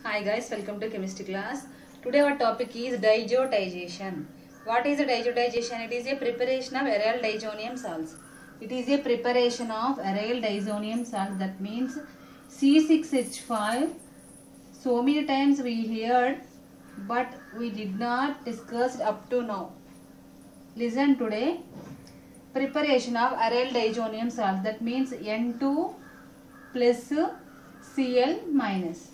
Hi guys, welcome to chemistry class. Today our topic is diazotization. What is a diazotization? It is a preparation of aryl diazonium salts. It is a preparation of aryl diazonium salts. That means C6H5. So many times we heard, but we did not discuss up to now. Listen today. Preparation of aryl diazonium salts. That means N2 plus Cl minus.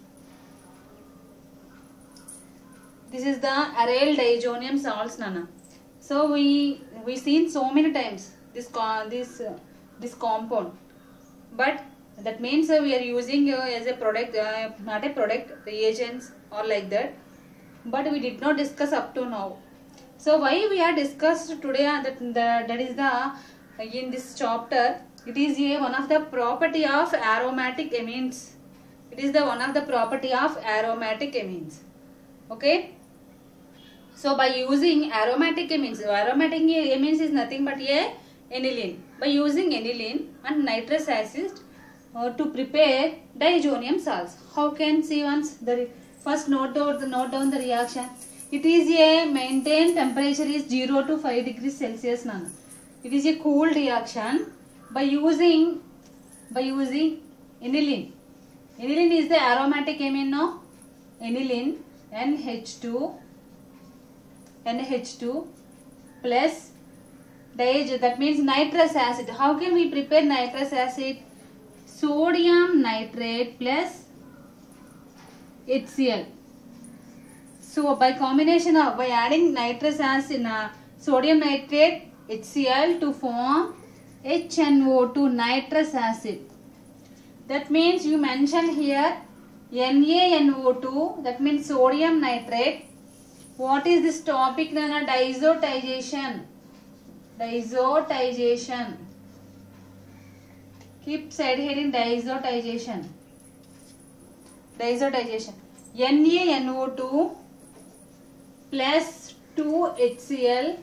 This is the aryl diazonium salts, Nana. So we we seen so many times this co- this uh, this compound, but that means uh, we are using uh, as a product, uh, not a product, reagents or like that. But we did not discuss up to now. So why we are discussed today uh, that the, that is the in this chapter. It is a one of the property of aromatic amines. It is the one of the property of aromatic amines. Okay. So by using aromatic amines, aromatic amines is nothing but a aniline. By using aniline and nitrous acid uh, to prepare diazonium salts. How can see once the re- first note down the note down the reaction. It is a maintained temperature is 0 to 5 degrees Celsius. Nana. It is a cool reaction by using by using aniline. Aniline is the aromatic amine no? Aniline NH2 NH2 plus diaz that means nitrous acid. How can we prepare nitrous acid? Sodium nitrate plus HCl. So by combination of by adding nitrous acid, uh, sodium nitrate, HCl to form HNO2 nitrous acid. That means you mention here NaNO2 that means sodium nitrate. What is this topic Nana? Diazotization. Diazotization. Keep side heading diazotization. Diazotization. NaNO2 plus 2HCl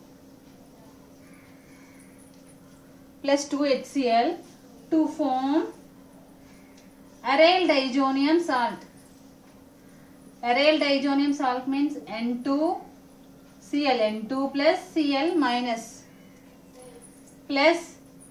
plus 2HCl to form aryl diazonium salt. Aryl diazonium salt means N2 Cl N2 plus Cl minus plus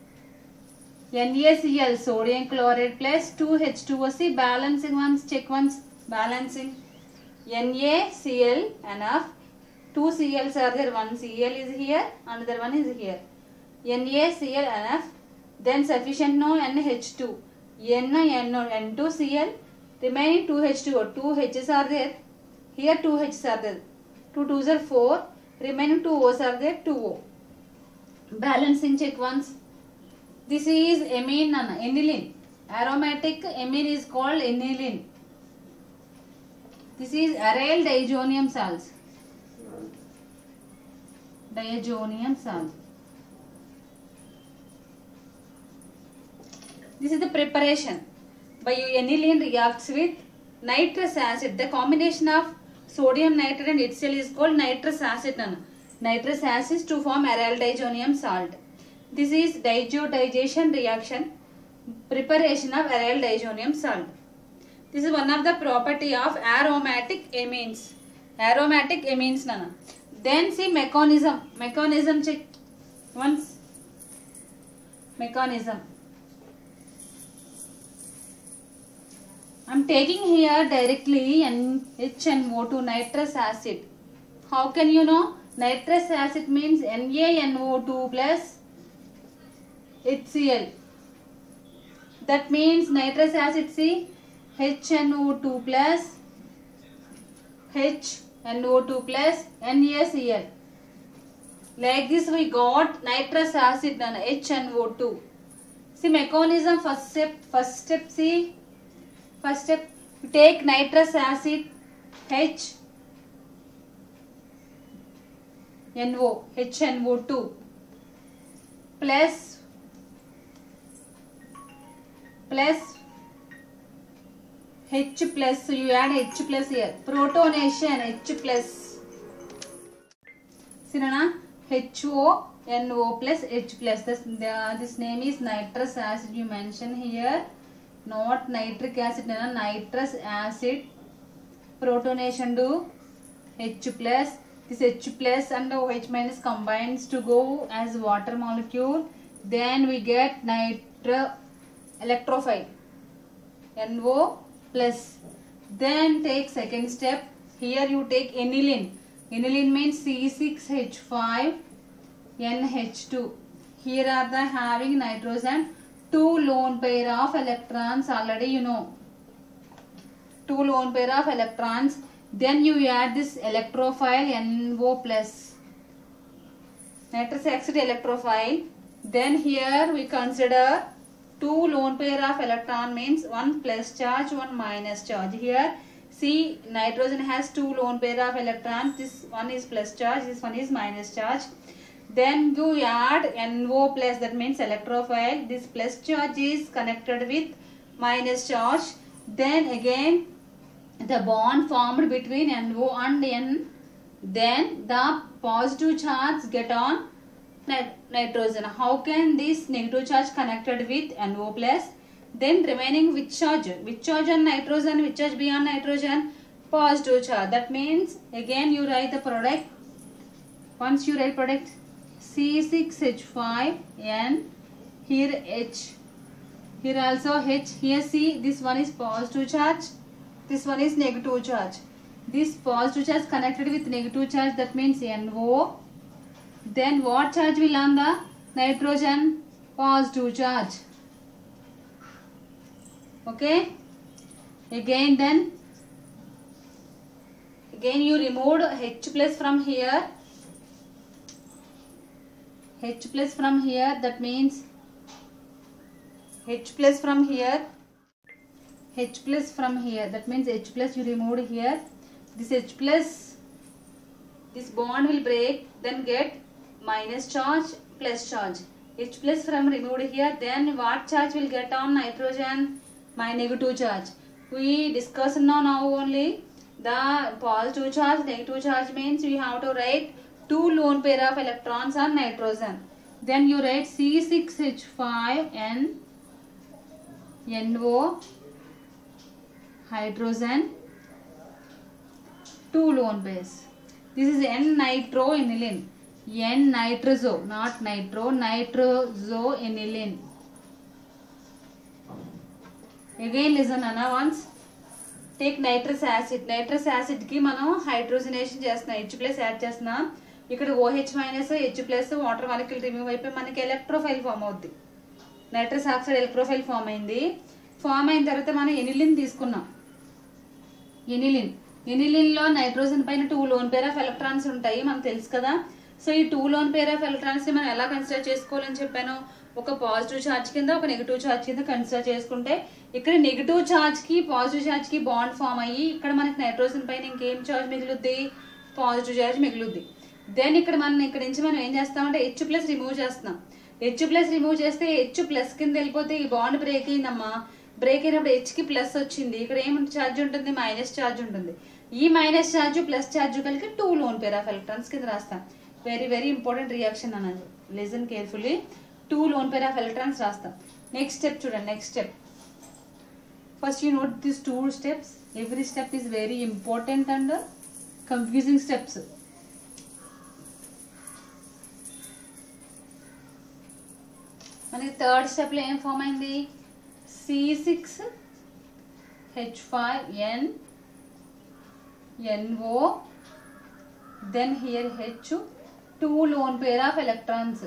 NaCl sodium chloride plus 2H2O. balancing ones check once balancing NaCl enough two Cl's are there one Cl is here another one is here NaCl enough then sufficient no NH2 N NO N2Cl remaining 2H2O 2 H's are there here 2 H's are there 2 2's are 4 remaining 2 O's are there 2 O balancing check once this is amine nana aniline aromatic amine is called aniline this is aryl diazonium salts diazonium salt this is the preparation by aniline reacts with nitrous acid the combination of sodium nitrate and HCl is called nitrous acid nana nitrous acid to form aryl diazonium salt this is diazotization reaction preparation of aryl diazonium salt this is one of the property of aromatic amines aromatic amines nana then see mechanism mechanism check once mechanism I'm taking here directly NHNO2 nitrous acid. How can you know? Nitrous acid means NaNO2 plus HCl. That means nitrous acid see HNO2 plus HNO2 plus NaCl. Like this we got nitrous acid and HNO2. See mechanism first step first step see first step you take nitrous acid H NO HNO2 plus plus H plus so you add H plus here protonation H plus see Nana HO NO plus H plus this, the, this name is nitrous acid you mention here not nitric acid nana nitrous acid protonation do H plus. This H plus and OH minus combines to go as water molecule. Then we get nitro electrophile. NO plus. Then take second step. Here you take aniline. Aniline means C6H5 NH2. Here are the having nitrogen. Two lone pair of electrons already you know. Two lone pair of electrons. Then you add this electrophile NO plus. Nitrous oxide electrophile. Then here we consider two lone pair of electron means one plus charge, one minus charge. Here see nitrogen has two lone pair of electrons. This one is plus charge, this one is minus charge. Then you add NO plus that means electrophile. This plus charge is connected with minus charge. Then again the bond formed between NO and N. Then the positive charge get on nit- nitrogen. How can this negative charge connected with NO plus? Then remaining which charge? Which charge on nitrogen? Which charge beyond nitrogen? Positive charge. That means again you write the product. Once you write product C6H5N here H here also H here see this one is positive charge this one is negative charge this positive charge connected with negative charge that means NO then what charge will on the nitrogen positive charge okay again then again you removed H plus from here H plus from here that means H plus from here H plus from here that means H plus you removed here this H plus this bond will break then get minus charge plus charge H plus from removed here then what charge will get on nitrogen my negative charge we discussed now now only the positive charge negative charge means we have to write two lone pair of electrons on nitrogen then you write C6H5N NO hydrogen two lone pairs this is N nitro aniline N nitroso not nitro nitroso aniline again listen Anna once take nitrous acid nitrous acid కి మనం hydrogenation చేస్తున్నాం H plus add చేస్తున్నాం ఇక్కడ OH minus H plus water molecule remove అయిపోయి మనకి electrophile form అవుద్ది nitrous oxide electrophile form అయింది form అయిన తర్వాత మనం ఎనిలిన్ తీసుకున్నాం ఎనిలిన్ ఎనిలిన్ లో నైట్రోజన్ పైన two lone pair of electrons ఉంటాయి మనకు తెలుసు కదా సో ఈ two lone pair of electrons ని మనం ఎలా కన్సిడర్ చేసుకోవాలని చెప్పాను ఒక పాజిటివ్ ఛార్జ్ కింద ఒక నెగిటివ్ ఛార్జ్ కింద కన్సిడర్ చేసుకుంటే ఇక్కడ నెగిటివ్ ఛార్జ్ కి పాజిటివ్ ఛార్జ్ కి బాండ్ ఫామ్ అయ్యి ఇక్కడ మనకి నైట్రోజన్ పైన ఇంకేం ఛార్జ్ మిగులుద్ది పాజిటివ్ ఛార్జ్ మిగులుద్ది దెన్ ఇక్కడ మనం ఇక్కడ నుంచి మనం ఏం చేస్తామంటే హెచ్ ప్లస్ రిమూవ్ చేస్తున్నాం హెచ్ ప్లస్ రిమూవ్ చేస్తే హెచ్ ప్లస్ కింద వెళ్ళిపోతే ఈ బాండ్ బ్రేక్ అయిందమ్మా బ్రేక్ అయినప్పుడు హెచ్ కి ప్లస్ వచ్చింది ఇక్కడ ఏం ఛార్జ్ ఉంటుంది మైనస్ ఛార్జ్ ఉంటుంది ఈ మైనస్ ఛార్జ్ ప్లస్ ఛార్జ్ కలిగి two lone pair of electrons కింద రాస్తాం వెరీ వెరీ ఇంపార్టెంట్ రియాక్షన్ అన్నది listen carefully two lone pair of electrons రాస్తాం నెక్స్ట్ స్టెప్ చూడండి next step first you note this two steps every step is very important and confusing steps మనకి third స్టెప్లో ఏం form అయింది C six H five N NO then here H two lone pair of electrons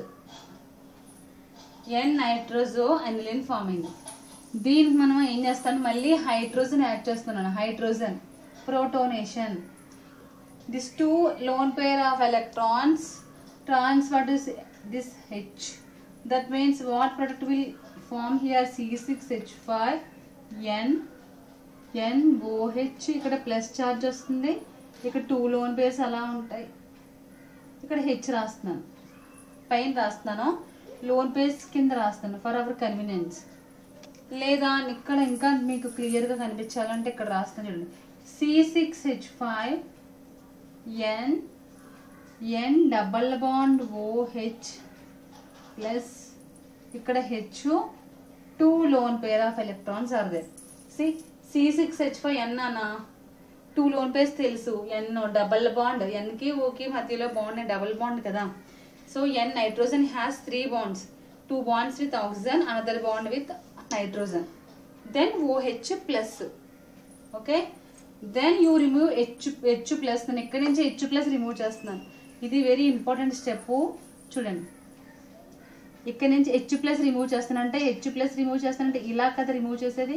N nitroso aniline form అయింది దీనికి మనం ఏం చేస్తాం మళ్ళీ హైడ్రోజన్ యాడ్ చేస్తున్నాను hydrogen ప్రోటోనేషన్ this two lone pair of electrons transfer this this H that means what product will form here C6H5 N N OH ఇక్కడ plus charge వస్తుంది ఇక్కడ టూ లోన్ పేర్స్ అలా ఉంటాయి ఇక్కడ హెచ్ రాస్తున్నాను పైన రాస్తున్నాను లోన్ పేర్స్ కింద రాస్తాను ఫర్ అవర్ కన్వీనియన్స్ లేదా ఇక్కడ ఇంకా మీకు క్లియర్గా కనిపించాలంటే ఇక్కడ రాస్తాను చూడండి C six H five N N double bond OH plus ఇక్కడ H two lone pair of electrons are there C C six H five N అన్న టూ లోన్ పేర్స్ తెలుసు ఎన్ డబల్ బాండ్ ఎన్కి ఓకి మధ్యలో బాండ్ డబల్ బాండ్ కదా so N nitrogen has three bonds two bonds with oxygen another bond with nitrogen then OH plus okay then you remove H H plus నేను ఇక్కడి నుంచి H plus remove చేస్తున్నాను ఇది very important step చూడండి ఇక్కడ నుంచి H plus remove చేస్తానంటే H plus remove చేస్తానంటే ఇలా కదా రిమూవ్ చేసేది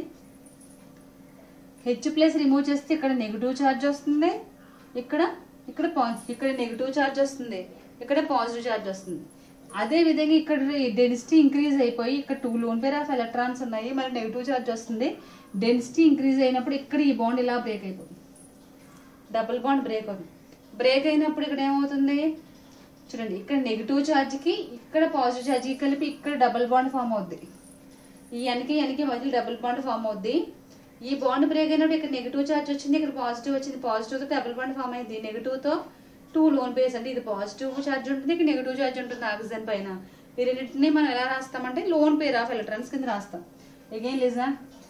హెచ్ ప్లస్ రిమూవ్ చేస్తే ఇక్కడ నెగిటివ్ ఛార్జ్ వస్తుంది ఇక్కడ ఇక్కడ పా- ఇక్కడ నెగిటివ్ ఛార్జ్ వస్తుంది ఇక్కడ పాజిటివ్ ఛార్జ్ వస్తుంది అదే విధంగా ఇక్కడ డెన్సిటీ ఇంక్రీజ్ అయిపోయి ఇక్కడ two lone pair of electrons ఉన్నాయి మరి నెగిటివ్ ఛార్జ్ వస్తుంది డెన్సిటీ ఇంక్రీజ్ అయినప్పుడు ఇక్కడ ఈ బాండ్ ఇలా బ్రేక్ అయిపోతుంది డబుల్ బాండ్ బ్రేక్ అవుతుంది బ్రేక్ అయినప్పుడు ఇక్కడ ఏమవుతుంది చూడండి ఇక్కడ నెగిటివ్ ఛార్జ్కి ఇక్కడ పాజిటివ్ ఛార్జ్కి కలిపి ఇక్కడ డబుల్ బాండ్ ఫామ్ అవుద్ది ఈ ఎన్కి ఎన్కి మధ్యలో డబుల్ బాండ్ ఫామ్ అవుద్ది ఈ బాండ్ బ్రేక్ అయినప్పుడు ఇక్కడ నెగిటివ్ ఛార్జ్ వచ్చింది ఇక్కడ పాజిటివ్ వచ్చింది పాజిటివ్తో డబుల్ బాండ్ ఫామ్ అయింది నెగిటివ్తో టూ లోన్ పేస్ అంటే ఇది పాజిటివ్ ఛార్జ్ ఉంటుంది ఇక్కడ నెగిటివ్ ఛార్జ్ ఉంటుంది ఆక్సిజన్ పైన ఈ రెండింటిని మనం ఎలా రాస్తామంటే లోన్ పేర్ ఆఫ్ ఎలక్ట్రాన్స్ కింద రాస్తాం again listen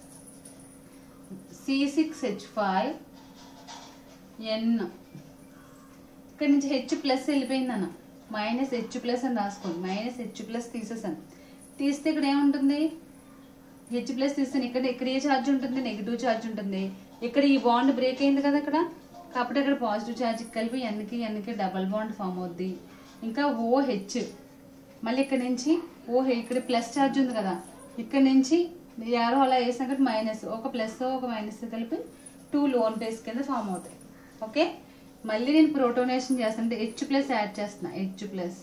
C six H five N ఇక్కడ నుంచి హెచ్ ప్లస్ వెళ్ళిపోయింది అన్న మైనస్ హెచ్ ప్లస్ అని రాసుకోండి మైనస్ హెచ్ ప్లస్ తీసేసాను తీస్తే ఇక్కడ ఏముంటుంది హెచ్ ప్లస్ తీస్తాను ఇక్కడ ఇక్కడ ఏ ఛార్జ్ ఉంటుంది నెగిటివ్ ఛార్జ్ ఉంటుంది ఇక్కడ ఈ బాండ్ బ్రేక్ అయింది కదా ఇక్కడ కాబట్టి ఇక్కడ పాజిటివ్ ఛార్జ్ కలిపి ఎన్కి ఎన్కి డబల్ బాండ్ ఫామ్ అవుద్ది ఇంకా ఓ హెచ్ మళ్ళీ ఇక్కడ నుంచి ఓ ఇక్కడ ప్లస్ ఛార్జ్ ఉంది కదా ఇక్కడ నుంచి యారో అలా వేసాం కాబట్టి మైనస్ ఒక ప్లస్ ఒక మైనస్ కలిపి టూ లోన్ పేస్ కింద ఫామ్ అవుతాయి ఓకే మళ్ళీ నేను ప్రోటోనేషన్ చేస్తాను హెచ్ ప్లస్ యాడ్ చేస్తున్నా H plus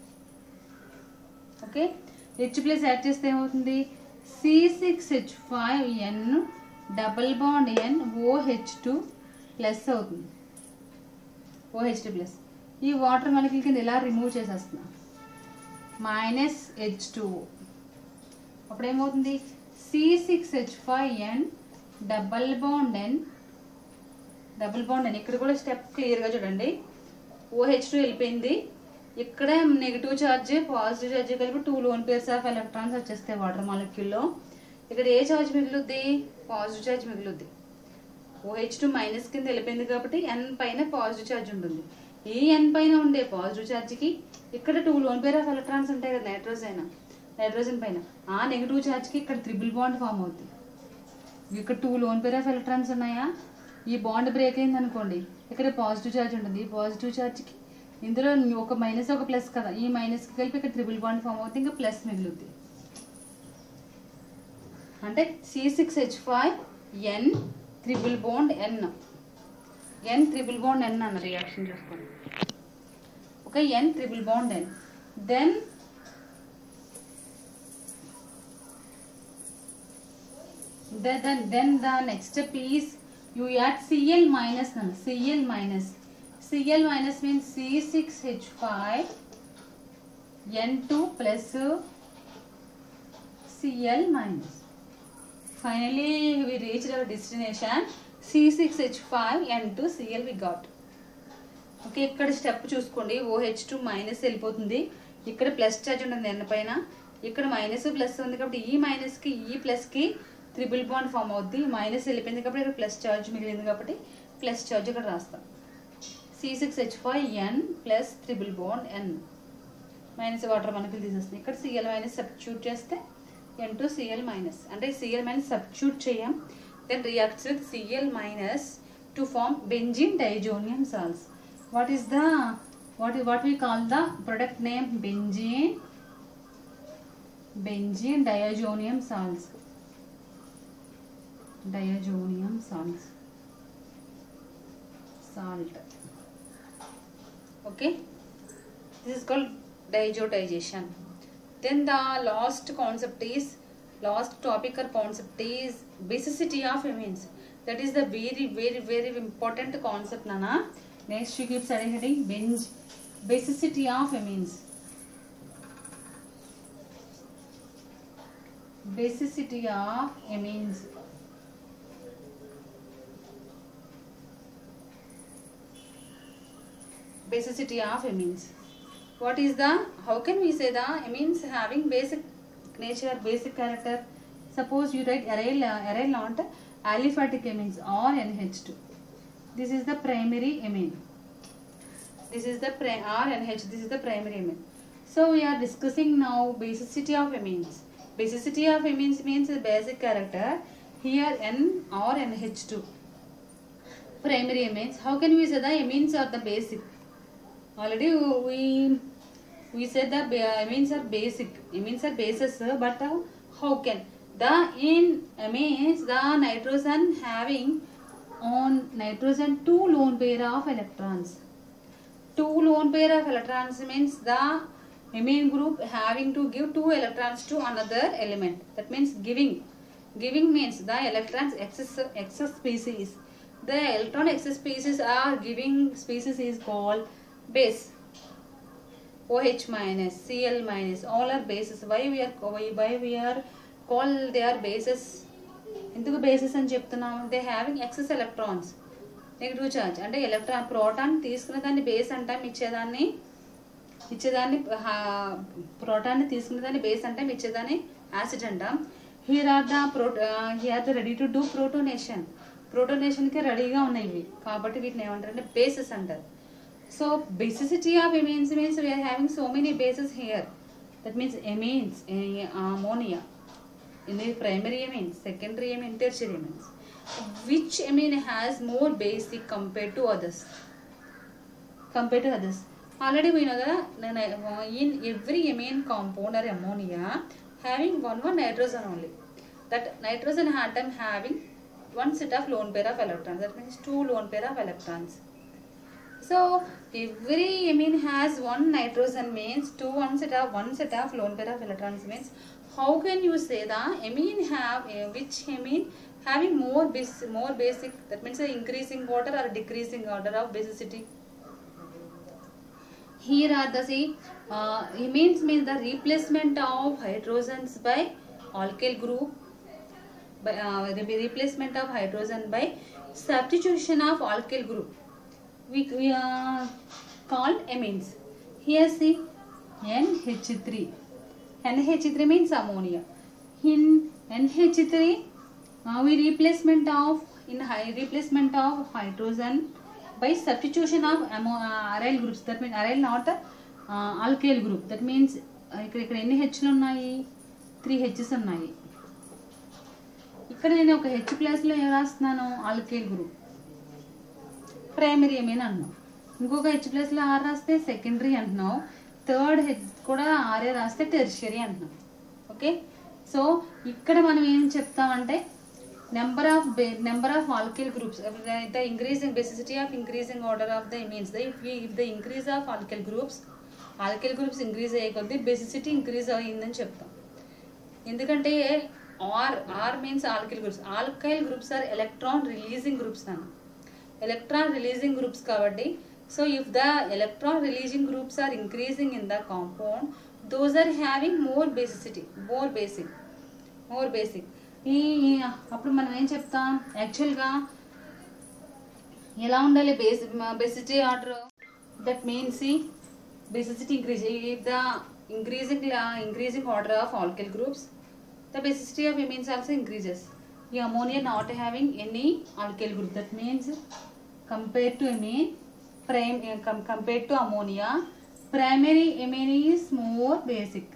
okay H plus add చేస్తే ఏమవుతుంది C six H five N double bond N OH two plus అవుతుంది ఓహెచ్ టూ ప్లస్ ఈ వాటర్ మనకి కింద ఇలా రిమూవ్ చేసేస్తున్నా మైనస్ హెచ్ టూ అప్పుడు ఏమవుతుంది C six H five N double bond N double bond అని ఇక్కడ కూడా స్టెప్ క్లియర్గా చూడండి ఓహెచ్ టూ వెళ్ళిపోయింది ఇక్కడ నెగిటివ్ ఛార్జ్ పాజిటివ్ ఛార్జ్ కలిపి two lone pairs of electrons వచ్చేస్తాయి వాటర్ మాలిక్యూల్లో ఇక్కడ ఏ ఛార్జ్ మిగులుద్ది పాజిటివ్ ఛార్జ్ మిగులుద్ది ఓహెచ్ టూ మైనస్ కింద వెళ్ళిపోయింది కాబట్టి ఎన్ పైన పాజిటివ్ ఛార్జ్ ఉంటుంది ఈ ఎన్ పైన ఉండే పాజిటివ్ ఛార్జ్కి ఇక్కడ two lone pair of electrons ఉంటాయి కదా నైట్రోజన్ నైట్రోజన్ పైన ఆ నెగిటివ్ ఛార్జ్కి ఇక్కడ త్రిబుల్ బాండ్ ఫామ్ అవుతుంది ఇక్కడ two lone pair of electrons ఉన్నాయా ఈ బాండ్ బ్రేక్ అయింది అనుకోండి ఇక్కడ పాజిటివ్ ఛార్జ్ ఉంటుంది ఈ పాజిటివ్ ఛార్జ్కి ఇందులో ఒక మైనస్ ఒక ప్లస్ కదా ఈ మైనస్కి కలిపి ఇక్కడ ట్రిపుల్ బాండ్ ఫామ్ అవుతుంది ఇంకా ప్లస్ మిగులుద్ది అంటే C six H five N triple bond N N triple bond N అన్న రియాక్షన్ చూసుకోండి okay N triple bond N then then then then the next step is you add Cl minus no, Cl minus Cl minus means C6H5 N2 plus Cl minus finally we reached our destination C6H5 N2 Cl we got okay ఇక్కడ step చూసుకోండి OH two minus వెళ్ళిపోతుంది ఇక్కడ plus charge ఉంటుంది ఎన్న పైన ఇక్కడ minus plus ఉంది కాబట్టి ఈ మైనస్కి ఈ ప్లస్కి త్రిబుల్ బాండ్ ఫామ్ అవుద్ది మైనస్ వెళ్ళిపోయింది కాబట్టి ఇక్కడ ప్లస్ ఛార్జ్ మిగిలింది కాబట్టి ప్లస్ ఛార్జ్ ఇక్కడ రాస్తాం C six H five N plus triple bond N minus water మనకి తీసేస్తుంది ఇక్కడ సిఎల్ మైనస్ సబ్స్టిట్యూట్ చేస్తే ఎన్ టు సిఎల్ మైనస్ అంటే సిఎల్ మైనస్ సబ్స్టిట్యూట్ చేయం then reacts with Cl minus to form benzene diazonium salts what is the what is what we call the product name benzene benzene diazonium salts diazonium salts salt okay this is called diazotization then the last concept is last topic or concept is basicity of amines that is the very very very important concept nana next you keep studying heading benz basicity of amines basicity of amines basicity of amines what is the how can we say the amines having basic nature basic character suppose you write array array not aliphatic amines or nh2 this is the primary amine this is the pri- R and H this is the primary amine so we are discussing now basicity of amines basicity of amines means the basic character here N or NH2 primary amines how can we say the amines are the basic already we we said the ba- amines are basic amines are bases uh, but uh, how can the in amines the nitrogen having on nitrogen two lone pair of electrons two lone pair of electrons means the amine group having to give two electrons to another element that means giving giving means the electrons excess excess species the electron excess species are giving species is called base OH minus, Cl minus, all are bases. Why we are why why we are call they are bases? ఎందుకు bases అని చెప్తున్నాం they having excess electrons negative charge అంటే electron proton తీసుకున్న దాన్ని base అంటాం ఇచ్చేదాన్ని ఇచ్చేదాన్ని ప్రోటాన్ని తీసుకున్న దాన్ని బేస్ అంటాం ఇచ్చేదాన్ని యాసిడ్ అంటాం here are the pro here the ready to do protonation ప్రోటోనేషన్కి రెడీగా ఉన్నాయి ఇవి కాబట్టి వీటిని ఏమంటారు అంటే బేసెస్ అంటారు So basicity of amines means we are having so many bases here. That means amines, eh, ammonia, in the primary amines, secondary amines, tertiary amines. Which amine has more basic compared to others? Compared to others. Already we know that in every amine compound or ammonia having one one nitrogen only. That nitrogen atom having one set of lone pair of electrons. That means two lone pair of electrons. So every amine has one nitrogen means two one set of one set of lone pair of electrons means how can you say the amine have uh, which amine having more base more basic that means uh, increasing order or decreasing order of basicity. Here are the see uh, amines means the replacement of hydrogens by alkyl group by uh, the replacement of hydrogen by substitution of alkyl group we, we are called amines. Here see NH3. NH3 means ammonia. In NH3, uh, we replacement of in high replacement of hydrogen by substitution of ammo, uh, aryl groups. That means aryl not uh, alkyl group. That means uh, ఇక్కడ ఇక్కడ ఎన్ని హెచ్లు ఉన్నాయి three HS ఉన్నాయి ఇక్కడ నేను ఒక H ప్లస్లో ఏం రాస్తున్నాను ఆల్కేల్ గ్రూప్ ప్రైమరీ ఏమైనా అంటున్నావు ఇంకొక హెచ్ ప్లస్లో ఆర్ రాస్తే సెకండరీ అంటున్నావు థర్డ్ హెచ్ కూడా ఆర్ఏ రాస్తే టెరిషరీ అంటున్నావు ఓకే సో ఇక్కడ మనం ఏం చెప్తామంటే number of number of alkyl groups the increasing basicity of increasing order of the means the if if the increase of alkyl groups alkyl groups increase అయ్యే కొద్దీ బెసిసిటీ ఇంక్రీజ్ అయ్యిందని చెప్తాం ఎందుకంటే R R means alkyl groups alkyl groups R electron releasing groups అన్న electron releasing groups kabatti so if the electron releasing groups are increasing in the compound those are having more basicity more basic more basic ఈ అప్పుడు మనం ఏం చెప్తాం యాక్చువల్గా ఎలా ఉండాలి base basicity order that means basicity increase if the increasing increasing order of alkyl groups the basicity of amines also increases. The ammonia not having any alkyl group. That means compared to amine, prime, uh, com- compared to ammonia, primary amine is more basic.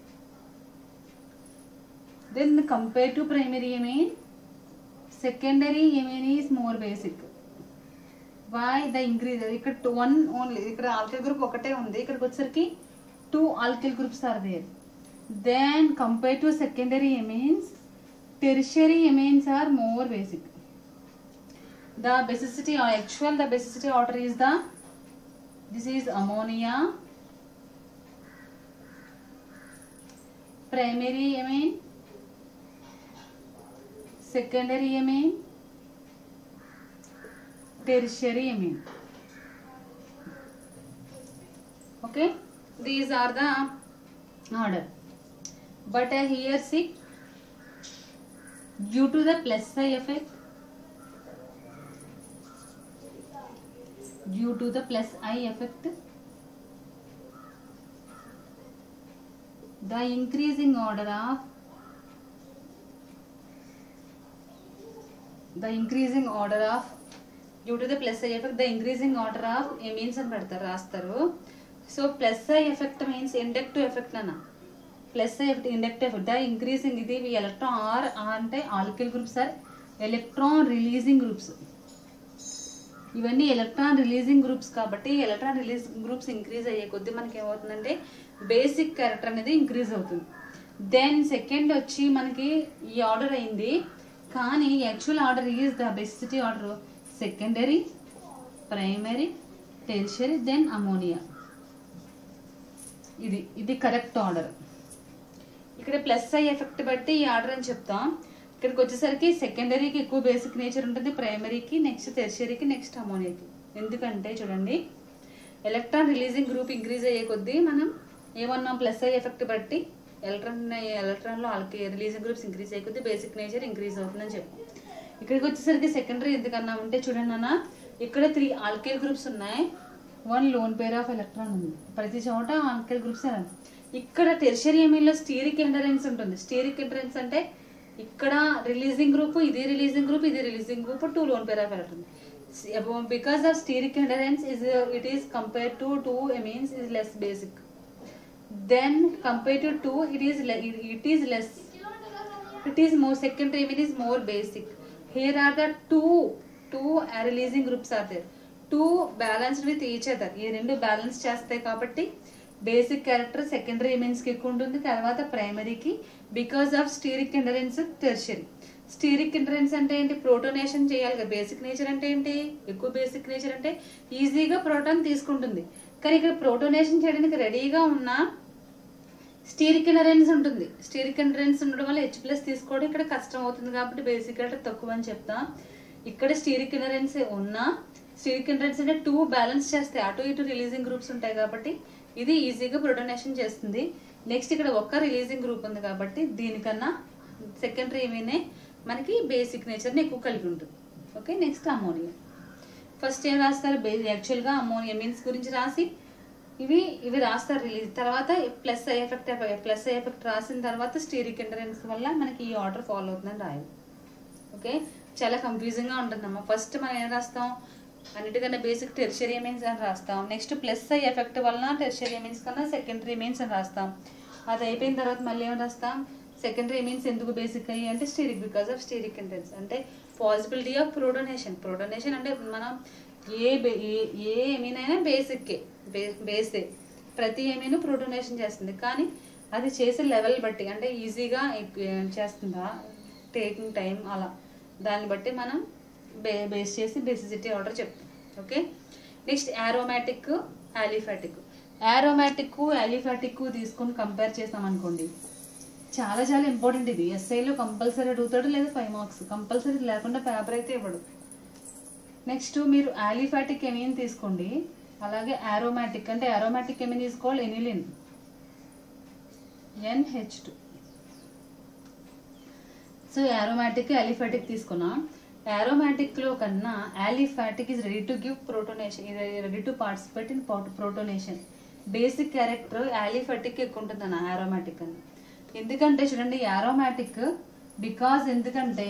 Then compared to primary amine, secondary amine is more basic. Why the increase ఇక్కడ two one only ఇక్కడ alkyl group ఒకటే ఉంది ఇక్కడికి వచ్చేసరికి two alkyl groups are there then compare to secondary amines tertiary amines are more basic the basicity actual the basicity order is the this is ammonia primary amine secondary amine tertiary amine okay these are the order but uh, here see due to the plus i effect due to the plus i effect the increasing order of the increasing order of due to the plus I effect the increasing order of means అని పెడతారు రాస్తారు so plus I effect means inductive effect అన్న plus effect inductive effect the increasing ఇది electron R అంటే alkyl groups R electron releasing groups ఇవన్నీ electron releasing groups కాబట్టి electron release groups increase అయ్యే కొద్దీ మనకి ఏమవుతుందంటే బేసిక్ క్యారెక్టర్ అనేది ఇంక్రీజ్ అవుతుంది దెన్ సెకండ్ వచ్చి మనకి ఈ ఆర్డర్ అయింది కానీ actual order is the basicity order secondary primary tertiary then ammonia ఇది ఇది కరెక్ట్ ఆర్డర్ ఇక్కడ ప్లస్ ఐ ఎఫెక్ట్ బట్టి ఈ ఆర్డర్ అని చెప్తాం ఇక్కడికి వచ్చేసరికి సెకండరీకి ఎక్కువ బేసిక్ నేచర్ ఉంటుంది ప్రైమరీకి నెక్స్ట్ టెర్షరీకి నెక్స్ట్ అమోనియాకి ఎందుకంటే చూడండి ఎలక్ట్రాన్ రిలీజింగ్ గ్రూప్ ఇంక్రీజ్ అయ్యే కొద్దీ మనం ఏమన్నాం ప్లస్ ఐ ఎఫెక్ట్ బట్టి ఎలక్ట్రాన్ ఎలక్ట్రాన్లో వాళ్ళకి రిలీజింగ్ గ్రూప్స్ ఇంక్రీజ్ అయ్యే కొద్దీ బేసిక్ నేచర్ ఇంక్రీజ్ అవుతుందని చెప్పాం ఇక్కడికి వచ్చేసరికి సెకండరీ ఎందుకన్నామంటే చూడండి అన్న ఇక్కడ త్రీ ఆల్కేల్ గ్రూప్స్ ఉన్నాయి one lone pair of electron ఉంది ప్రతి చోట ఆల్కేల్ గ్రూప్స్ ఇక్కడ టెర్షరీ ఎమీన్లో స్టీరిక్ ఎండరెన్స్ ఉంటుంది స్టీరిక్ ఎండరెన్స్ అంటే ఇక్కడ రిలీజింగ్ గ్రూప్ ఇది రిలీజింగ్ గ్రూప్ ఇది releasing group two lone pair of electron because of steric hindrance is it is compare to two amines is less basic then compared to 2 it is le- it it is less it is more secondary mean is more basic here are the two two uh, releasing groups are there two balanced with each other ఈ రెండు balance చేస్తాయి కాబట్టి basic character secondary means కి ఎక్కువ ఉంటుంది తర్వాత ప్రైమరీకి because of steric hindrance tertiary steric hindrance అంటే ఏంటి ప్రోటోనేషన్ చేయాలి కదా బేసిక్ నేచర్ అంటే ఏంటి ఎక్కువ బేసిక్ నేచర్ అంటే ఈజీగా ప్రోటాన్ తీసుకుంటుంది కానీ ఇక్కడ ప్రోటోనేషన్ చేయడానికి రెడీగా ఉన్న స్టీరిక్ ఎండరెన్స్ ఉంటుంది స్టీరిక్ ఎండరెన్స్ ఉండడం వల్ల హెచ్ ప్లస్ తీసుకోవడం ఇక్కడ కష్టం అవుతుంది కాబట్టి బేసిక్ అంటే తక్కువ అని చెప్తా ఇక్కడ స్టీరిక్ ఎండరెన్స్ ఉన్నా స్టీరిక్ ఎండరెన్స్ అంటే టూ బ్యాలెన్స్ చేస్తాయి అటు ఇటు రిలీజింగ్ గ్రూప్స్ ఉంటాయి కాబట్టి ఇది ఈజీగా ప్రొటోనేషన్ చేస్తుంది నెక్స్ట్ ఇక్కడ ఒక్క రిలీజింగ్ గ్రూప్ ఉంది కాబట్టి దీనికన్నా సెకండరీ ఏమైనా మనకి బేసిక్ నేచర్ని ఎక్కువ కలిగి ఉంటుంది ఓకే నెక్స్ట్ అమోనియా ఫస్ట్ ఏం రాస్తారు యాక్చువల్గా అమోనియా మీన్స్ గురించి రాసి ఇవి ఇవి రాస్తారు రిలీజ్ తర్వాత plus I effect plus I effect రాసిన తర్వాత స్టీరిక్ ఎండరెన్స్ వల్ల మనకి ఈ ఆర్డర్ ఫాలో అవుతుందని రాయాలి ఓకే చాలా కన్ఫ్యూజింగ్గా ఉంటుందమ్మా ఫస్ట్ మనం ఏం రాస్తాం అన్నిటికన్నా బేసిక్ టెర్షరీ మీన్స్ అని రాస్తాం నెక్స్ట్ ప్లస్ ఐ ఎఫెక్ట్ వలన టెర్షరీ మీన్స్ కన్నా సెకండరీ మీన్స్ అని రాస్తాం అది అయిపోయిన తర్వాత మళ్ళీ ఏం రాస్తాం సెకండరీ మీన్స్ ఎందుకు బేసిక్ అయ్యి అంటే steric because of steric hindrance అంటే పాసిబిలిటీ ఆఫ్ ప్రోడోనేషన్ ప్రోడోనేషన్ అంటే మనం ఏ బే- ఏ ఏ ఎమీన్ అయినా బేసిక్కే బే బేసే ప్రతి ఎమీన్ ప్రోటోనేషన్ చేస్తుంది కానీ అది చేసే లెవెల్ బట్టి అంటే ఈజీగా చేస్తుందా టేకింగ్ టైం అలా దాన్ని బట్టి మనం బే బేస్ చేసి బేసిసిటీ ఆర్డర్ చెప్తాం okay next aromatic aliphatic aromatic aliphatic తీసుకొని కంపేర్ చేసాం అనుకోండి చాలా చాలా ఇంపార్టెంట్ ఇది ఎస్ఐలో కంపల్సరీ అడుగుతాడు లేదా ఫైవ్ మార్క్స్ కంపల్సరీ లేకుండా పేపర్ అయితే ఇవ్వడు నెక్స్ట్ మీరు ఆలిఫాటిక్ ఎమీన్ తీసుకోండి అలాగే ఆరోమాటిక్ అంటే ఆరోమాటిక్ ఎమీన్ తీసుకోవాలి aniline NH two so aromatic aliphatic తీసుకున్నాం aromatic లో కన్నా aliphatic is ready to give protonation ready to participate in protonation basic character aliphatic ఎక్కువ ఉంటుంది అన్న ఆరోమాటిక్ అని ఎందుకంటే చూడండి ఆరోమాటిక్ బికాజ్ ఎందుకంటే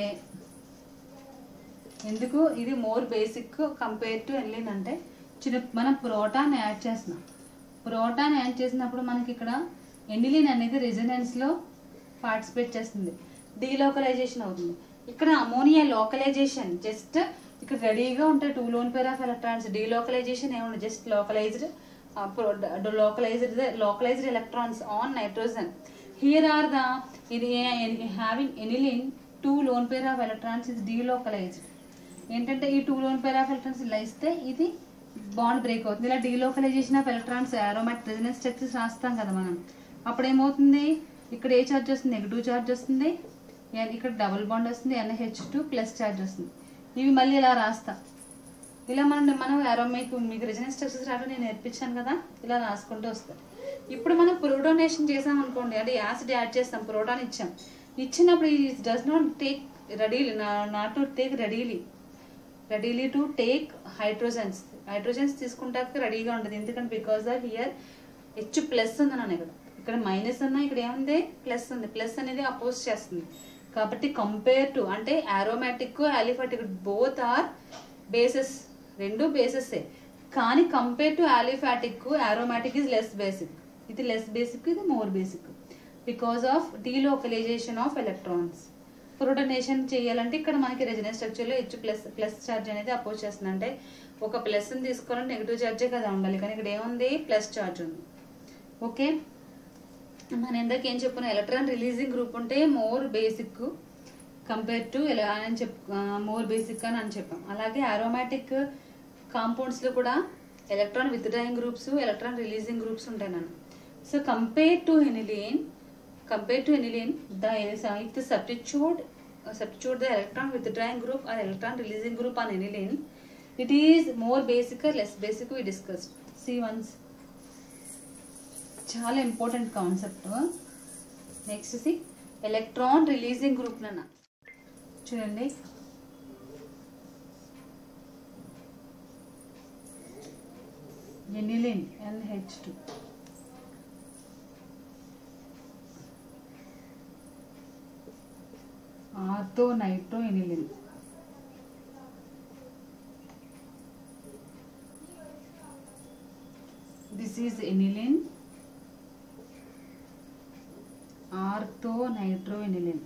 ఎందుకు ఇది more basic compare to aniline అంటే చిన్న మనం ప్రోటాన్ యాడ్ చేస్తున్నాం ప్రోటాన్ యాడ్ చేసినప్పుడు మనకి ఇక్కడ ఎనిలిన్ అనేది రెసిడెన్స్ లో పార్టిసిపేట్ చేస్తుంది డీలోకలైజేషన్ అవుతుంది ఇక్కడ అమోనియా లోకలైజేషన్ జస్ట్ ఇక్కడ రెడీగా ఉంటాయి two lone pair of electrons delocalization ఏముండదు just localized localized localized electrons on nitrogen here are the ఇది having aniline two lone pair of electrons is delocalized ఏంటంటే ఈ టూ లోన్ పేర్ ఆఫ్ ఎలక్ట్రాన్స్ ఇలా ఇస్తే ఇది బాండ్ బ్రేక్ అవుతుంది ఇలా delocalization of electrons aromatic resonance structures రాస్తాం కదా మనం అప్పుడు ఏమవుతుంది ఇక్కడ ఏ చార్జ్ వస్తుంది నెగిటివ్ చార్జ్ వస్తుంది ఎన్- ఇక్కడ డబుల్ బాండ్ వస్తుంది ఎన్హెచ్ టూ ప్లస్ చార్జ్ వస్తుంది ఇవి మళ్ళీ ఇలా రాస్తా ఇలా మనం మనం ఆరో మీకు మీకు రెసిడెన్స్ స్ట్రక్చర్స్ రావడం నేను నేర్పించాను కదా ఇలా రాసుకుంటూ వస్తాను ఇప్పుడు మనం ప్రోటోనేషన్ చేసాం అనుకోండి అంటే యాసిడ్ యాడ్ చేస్తాం ప్రోటాన్ ఇచ్చాం ఇచ్చినప్పుడు ఈ does not take readily not to take readily readily to take hydrogens hydrogens తీసుకుంటాక రెడీగా ఉండదు ఎందుకంటే because of here H plus ఉంది అన్నాను ఇక్కడ ఇక్కడ మైనస్ ఉన్నా ఇక్కడ ఏముంది ప్లస్ ఉంది ప్లస్ అనేది అపోజ్ చేస్తుంది కాబట్టి కంపేర్ టు అంటే aromatic aliphatic both are bases రెండు బేసెసే కానీ compare to aliphatic aromatic is less basic ఇది లెస్ బేసిక్ ఇది more basic because of delocalization of electrons protonation చేయాలంటే ఇక్కడ మనకి రెజినెన్స్ స్ట్రక్చర్లో హెచ్ ప్లస్ ప్లస్ ఛార్జ్ అనేది అపోజ్ చేస్తుంది అంటే ఒక ప్లస్ని తీసుకోవాలంటే నెగిటివ్ ఛార్జే కదా ఉండాలి కానీ ఇక్కడ ఏముంది ప్లస్ ఛార్జ్ ఉంది ఓకే మనం ఇందాక ఏం చెప్పుకున్నా ఎలక్ట్రాన్ రిలీజింగ్ గ్రూప్ ఉంటే మోర్ బేసిక్ కంపేర్ టు ఎలా అని చెప్ మోర్ బేసిక్ అని అని చెప్పాం అలాగే అరోమాటిక్ కాంపౌండ్స్లో కూడా electron withdrawing groups electron releasing groups ఉంటాయి నన్ను so compare to aniline compare to aniline the if the substitute uh, substitute the electron withdrawing group or electron releasing group on aniline it is more basic or less basic we discussed see once చాలా important concept next see electron releasing group నన్న చూడండి aniline NH two ortho nitro aniline this is aniline ortho nitro aniline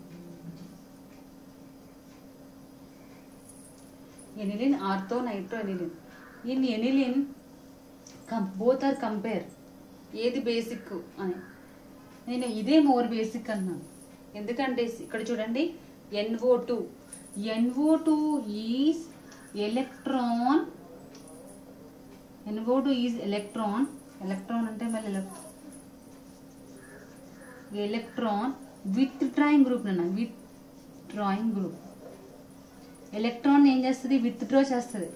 aniline ortho nitro aniline in aniline both are compare ఏది basic అని నేను ఇదే more basic అన్నాను ఎందుకంటే ఇక్కడ చూడండి NO two NO two is electron NO two is electron electron అంటే మళ్ళీ electron electron withdrawing group నాన్న విత్ డ్రాయింగ్ గ్రూప్ ఎలక్ట్రాన్ ఏం చేస్తుంది విత్ డ్రా చేస్తుంది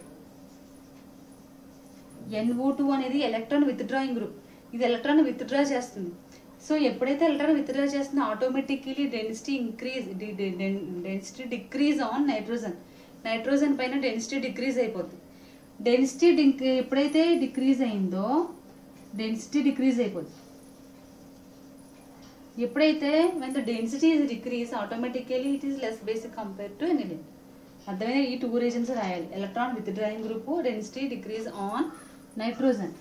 ఎన్ఓ టూ అనేది ఎలక్ట్రాన్ విత్ డ్రాయింగ్ గ్రూప్ ఇది ఎలక్ట్రాన్ విత్ డ్రా చేస్తుంది so ఎప్పుడైతే ఎలక్ట్రాన్ విత్ డ్రా చేస్తుందో automatically density increase density decrease on nitrogen nitrogen పైన డెన్సిటీ డిక్రీజ్ అయిపోతుంది డెన్సిటీ ఎప్పుడైతే డిక్రీజ్ అయిందో డెన్సిటీ డిక్రీజ్ అయిపోతుంది ఎప్పుడైతే when the density is decrease automatically it is less basic compare to aniline అర్థమైన ఈ టూ రీజన్స్ రాయాలి electron withdrawing group density decrease on nitrogen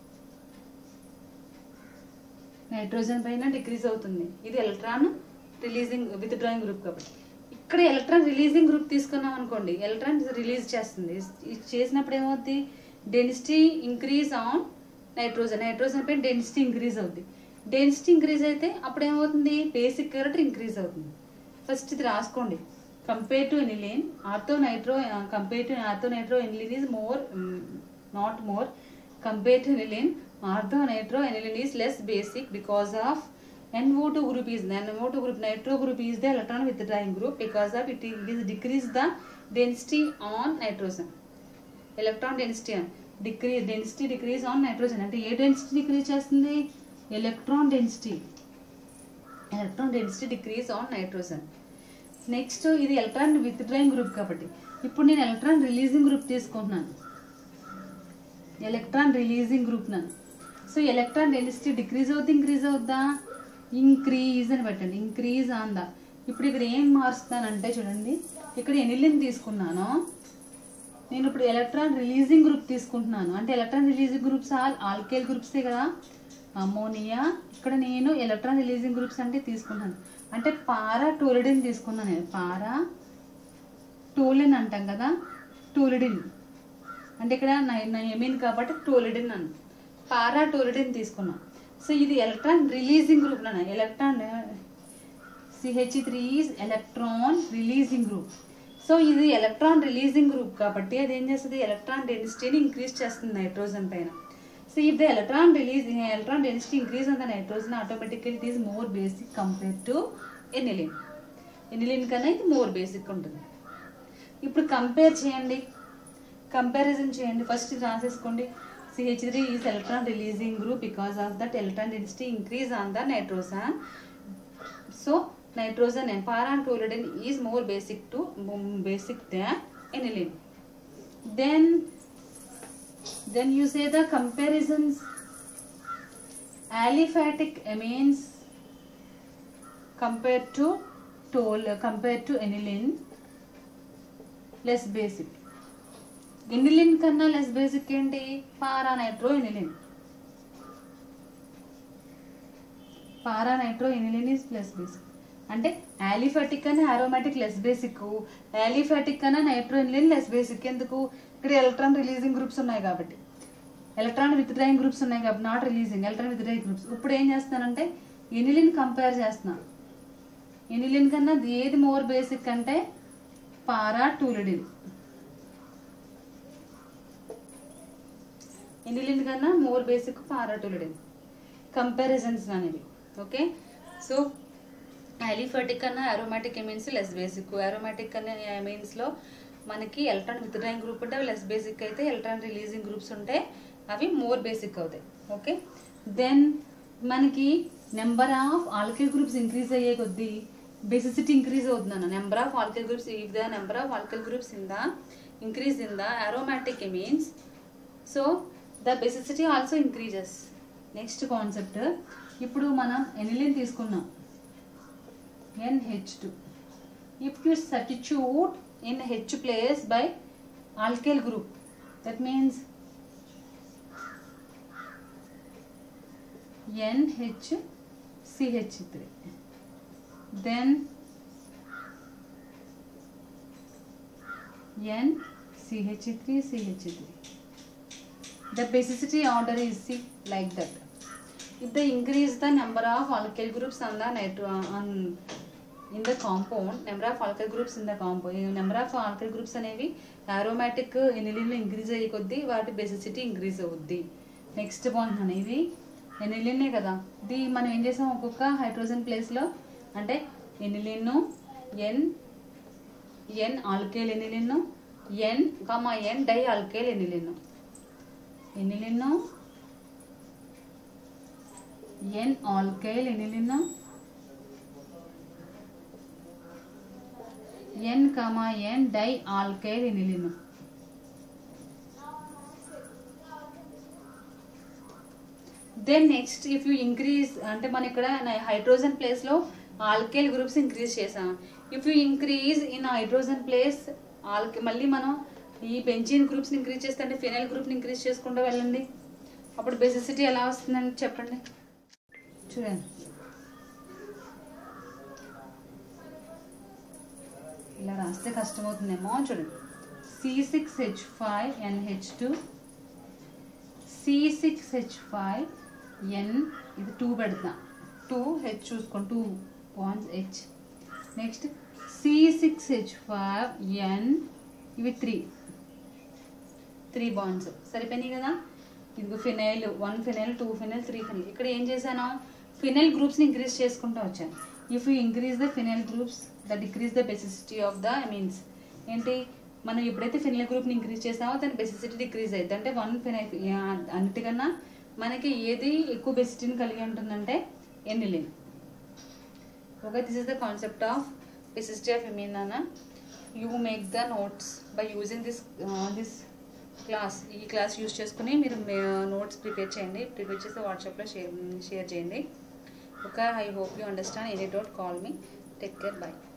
nitrogen పైన డిక్రీజ్ అవుతుంది ఇది electron releasing withdrawing group కాబట్టి ఇక్కడ ఎలక్ట్రాన్ రిలీజింగ్ గ్రూప్ తీసుకున్నాం అనుకోండి ఎలక్ట్రాన్ రిలీజ్ చేస్తుంది ఇది చేసినప్పుడు ఏమవుద్ది density increase on nitrogen nitrogen పైన డెన్సిటీ ఇంక్రీజ్ అవుద్ది డెన్సిటీ ఇంక్రీజ్ అయితే అప్పుడు ఏమవుతుంది బేసిక్ క్యారెక్టర్ ఇంక్రీజ్ అవుతుంది ఫస్ట్ ఇది రాసుకోండి compare to aniline ortho nitro compare to ortho nitro aniline is more not more compare to aniline ortho nitro aniline is less basic because of NO2 group is NO2 group nitro group is the electron withdrawing group because of it, it is decrease the density on nitrogen electron density అని decrease density decrease on nitrogen అంటే ఏ density decrease చేస్తుంది electron density electron density decrease on nitrogen next ఇది electron withdrawing group కాబట్టి ఇప్పుడు నేను electron releasing group తీసుకుంటున్నాను electron releasing group నన్ను సో ఎలక్ట్రాన్ డెన్సిటీ డిక్రీజ్ అవుద్ది ఇంక్రీజ్ అవుద్దా ఇంక్రీజ్ అని పెట్టండి ఇంక్రీజ్ ఆన్ ద ఇప్పుడు ఇక్కడ ఏం మారుస్తానంటే చూడండి ఇక్కడ ఎనిలిన్ తీసుకున్నాను నేను ఇప్పుడు ఎలక్ట్రాన్ రిలీజింగ్ గ్రూప్ తీసుకుంటున్నాను అంటే electron releasing groups all alkyl గ్రూప్సే కదా అమోనియా ఇక్కడ నేను ఎలక్ట్రాన్ రిలీజింగ్ గ్రూప్స్ అంటే తీసుకున్నాను అంటే పారా టోలిడిన్ తీసుకున్నాను నేను పారా టోలిన్ అంటాం కదా టోలిడిన్ అంటే ఇక్కడ ఎమీన్ కాబట్టి టోలిడిన్ అన్న పారా టోలిడిన్ తీసుకున్నాం సో ఇది ఎలక్ట్రాన్ రిలీజింగ్ గ్రూప్ నాన్న electron CH three is electron releasing group so ఇది ఎలక్ట్రాన్ రిలీజింగ్ గ్రూప్ కాబట్టి అది ఏం చేస్తుంది ఎలక్ట్రాన్ డెన్సిటీని ఇంక్రీజ్ చేస్తుంది నైట్రోజన్ పైన so if the electron release electron density increase on the nitrogen automatically it is more basic compared to aniline aniline కన్నా ఇది మోర్ బేసిక్ ఉంటుంది ఇప్పుడు కంపేర్ చేయండి కంపారిజన్ చేయండి ఫస్ట్ రాసేసుకోండి CH three is electron releasing group because of that electron density increase on the nitrogen so nitrogen and paratoluidine is more basic to basic than aniline then then you say the comparisons aliphatic amines compared to tol compared to aniline less basic aniline కన్నా less basic ఏంటి para nitro aniline para nitro aniline is plus basic అంటే aliphatic కన్నా aromatic less basic aliphatic కన్నా nitro aniline less basic ఎందుకు ఇక్కడ electron releasing groups ఉన్నాయి కాబట్టి electron withdrawing groups ఉన్నాయి కాబట్టి not releasing electron withdrawing groups ఇప్పుడు ఏం చేస్తానంటే ఎనిలిన్ కంపేర్ చేస్తున్నా ఎనిలిన్ కన్నా ఏది మోర్ బేసిక్ అంటే పారా టూలిడిన్ ఎనిలిన్ కన్నా more basic para toluidine comparisons అనేవి ఓకే సో అలిఫాటిక్ కన్నా aromatic amines less basic aromatic అనే ఎమిన్స్లో మనకి ఎలక్ట్రాన్ విత్డ్రాయింగ్ గ్రూప్ ఉంటే అవి లెస్ బేసిక్ అయితే ఎలక్ట్రాన్ రిలీజింగ్ గ్రూప్స్ ఉంటే అవి మోర్ బేసిక్ అవుతాయి ఓకే దెన్ మనకి number of alkyl groups increase అయ్యే కొద్దీ బేసిసిటీ ఇంక్రీజ్ అవుతుందన్న number of alkyl groups if the number of alkyl groups in the increase in the aromatic amines so the basicity also increases next concept ఇప్పుడు మనం aniline తీసుకున్నాం NH2. If you substitute in H place by alkyl group, that means NHCH3. Then NCH3, CH3. The basicity order is C like that. If they increase the number of alkyl groups on the nitro on in the compound, number of alkyl groups in the compound, number of alkyl groups అనేవి aromatic aniline increase అయ్యే కొద్దీ వాటి basicity increase అవుద్ది next point అనేది ఎనిలిన్నే కదా ఇది మనం ఏం చేసాం ఒక్కొక్క హైడ్రోజన్ ప్లేస్లో అంటే aniline N N alkyl aniline N comma N di alkyl aniline aniline N alkyl aniline N comma N di alkyl aniline then next if you increase అంటే మన ఇక్కడ హైడ్రోజన్ ప్లేస్లో ఆల్కైల్ గ్రూప్స్ ఇంక్రీజ్ చేసాం if you increase in hydrogen place ఆల్కే మళ్ళీ మనం ఈ benzene గ్రూప్స్ని increase చేస్తే అంటే ఫినైల్ గ్రూప్ని ఇంక్రీజ్ చేసుకుంటూ వెళ్ళండి అప్పుడు బెసిసిటీ ఎలా వస్తుందని చెప్పండి చూడండి ఇలా రాస్తే కష్టమవుతుందేమో చూడండి C six H five N H two C six H five N ఇది టూ పెడతా టూ హెచ్ చూసుకోండి two points H next C six H five N ఇవి త్రీ త్రీ బాండ్స్ సరిపోయినాయి కదా ఇదిగో phenyl one phenyl two phenyl three phenyl ఇక్కడ ఏం చేశాను ఫినైల్ గ్రూప్స్ని ఇంక్రీజ్ చేసుకుంటూ వచ్చాను if you increase the phenyl groups the decrease the basicity of the amines ఏంటి మనం ఎప్పుడైతే ఫినైల్ గ్రూప్ని ఇంక్రీజ్ చేసామో దాని బెసిసిటీ డిక్రీజ్ అవుతుంది అంటే వన్ ఫినైల్ అన్నిటికన్నా మనకి ఏది ఎక్కువ బెసిసిటీని కలిగి ఉంటుందంటే aniline okay this is the concept of basicity of amine అన్న you make the notes by using this this class ఈ క్లాస్ యూస్ చేసుకుని మీరు నోట్స్ ప్రిపేర్ చేయండి ప్రిపేర్ చేసి వాట్సాప్లో షేర్ షేర్ చేయండి okay I hope you understand any doubt call me take care by